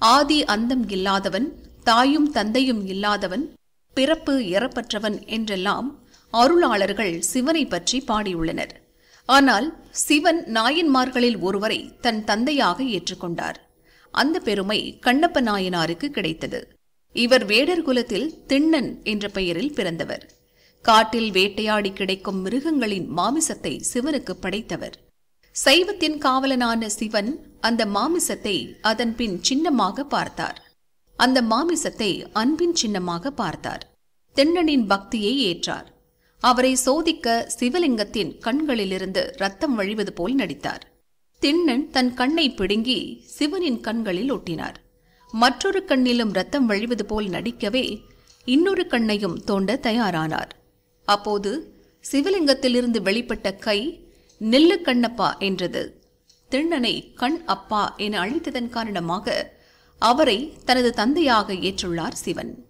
ஆதி அந்தம் இல்லாதவன் தாயும் தந்தையும் இல்லாதவன் பிறப்பு இறப்பற்றவன் என்றெல்லாம் அருளாளர்கள் சிவனை பற்றி பாடியுள்ளனர் ஆனால் சிவன் நாயன்மார்களில் ஒருவரை தன் தந்தையாக ஏற்றுக்கொண்டார் அந்த பெருமை கண்ணப்ப நாயனாருக்கு கிடைத்தது இவர் வேடர் குலத்தில் திண்ணன் என்ற பெயரில் பிறந்தவர் காட்டில் வேட்டையாடி கிடைக்கும் மிருகங்களின் மாமிசத்தை சிவனுக்கு படைத்தவர் சைவத்தின் காவலனான சிவன் அந்த மாமிசத்தை அதன் பின் சின்னமாக பார்த்தார் அந்த மாமிசத்தை அன்பின் சின்னமாக பார்த்தார் திண்ணனின் பக்தியை ஏற்றார் அவரை சோதிக்க சிவலிங்கத்தின் கண்களிலிருந்து ரத்தம் வழிவது போல் நடித்தார் திண்ணன் தன் கண்ணை பிடுங்கி சிவனின் கண்களில் ஒட்டினார் மற்றொரு கண்ணிலும் ரத்தம் வழிவது போல் நடிக்கவே இன்னொரு கண்ணையும் தோண்ட தயாரானார் அப்போது சிவலிங்கத்திலிருந்து வெளிப்பட்ட கை நெல்லு கண்ணப்பா என்றது திண்ணனை கண் அப்பா என அழைத்ததன் காரணமாக அவரை தனது தந்தையாக ஏற்றுள்ளார் சிவன்